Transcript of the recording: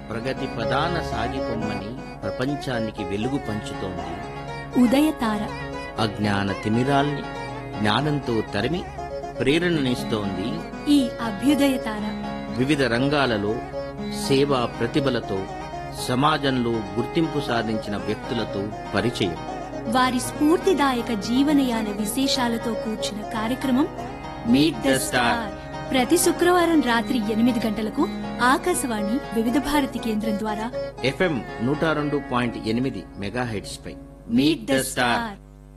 ప్రగతి ప్రధాన సాగిపొమ్మని ప్రపంచానికి వెలుగు పంచుతోంది ఉదయతార అజ్ఞాన తిమిరాల్ని జ్ఞానంతో తరిమి ప్రేరణనిస్తోంది ఈ అభ్యుదయతార వివిధ రంగాలలో సేవా ప్రతిభలతో సమాజంలో గుర్తింపు సాధించిన వ్యక్తులతో పరిచయం వారి స్ఫూర్తిదాయక జీవనయాన విశేషాలతో కూర్చున్న కార్యక్రమం మీట్ ద స్టార్ ప్రతి శుక్రవారం రాత్రి ఎనిమిది గంటలకు ఆకాశవాణి వివిధ భారతి కేంద్రం ద్వారా ఎఫ్ఎం నూట రెండు పాయింట్ ఎనిమిది మెగాహెడ్స్ పై మీట్ ద స్టార్